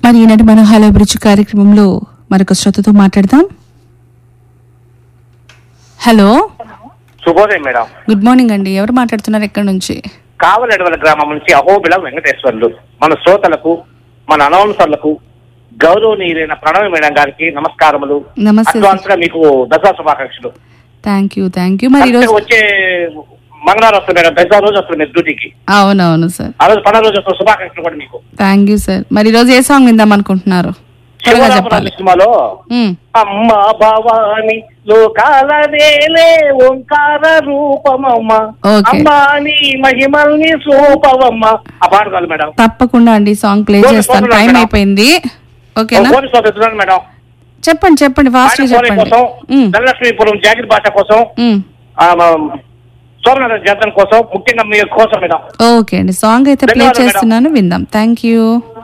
మరి ఈనాటి మన హలో అభిరుచి కార్యక్రమంలో మరొక శ్రోతతో మాట్లాడదాం హలో శుభోదయం మేడం గుడ్ మార్నింగ్ అండి ఎవరు మాట్లాడుతున్నారు ఎక్కడి నుంచి కావలడవల గ్రామం నుంచి అహోబిళం వెంకటేశ్వర్లు మన శ్రోతలకు మన అనౌన్సర్లకు గౌరవనీయులైన ప్రణవి మేడం గారికి నమస్కారములు నమస్తే అడ్వాన్స్ గా మీకు దసరా శుభాకాంక్షలు థ్యాంక్ యూ థ్యాంక్ యూ మరి కరెక్ట్గా ఈరోజు వచ్చే మంగళవారం వస్తుంది మేడం దసరా రోజు వస్తుంది మీరు డ్యూటీకి అవునవును సార్ ఆ రోజు పండుగ రోజు వస్తుంది శుభాకాంక్షలు కూడా మీకు థ్యాంక్ యూ సార్ మరి ఈరోజు ఏ సాంగ్ విందాం అనుకుంటున్నారు త్వరగా శివరామరాజు చెప్పాలి సినిమాలో ఉమ్, అమ్మ భవాని లోకాల వేలే ఓంకార రూపమమ్మ ఓకే. అమ్మాని మహిమల్ని సూపవమ్మ ఆ పాట కాదు మేడం తప్పకుండా అండి సాంగ్ ప్లే ఫోన్ చేస్తాను ఫోన్ టైం మేడం. అయిపోయింది ఓకేనా పోలీసు వాళ్ళు ఎత్తున్నారు మేడం చెప్పండి చెప్పండి ఫాస్ట్ గా ఆయన పోలే చెప్పండి కోసం ఉమ్, ధనలక్ష్మీపురం జాగిర్ భాష కోసం ఉమ్. ఆ, మ- సోమనాథ జాతర కోసం ముఖ్యంగా మీ కోసం మేడం ఓకే అండి సాంగ్ అయితే ప్లే ధన్యవాదాలు మేడం. చేస్తున్నాను విందాం థ్యాంక్ యూ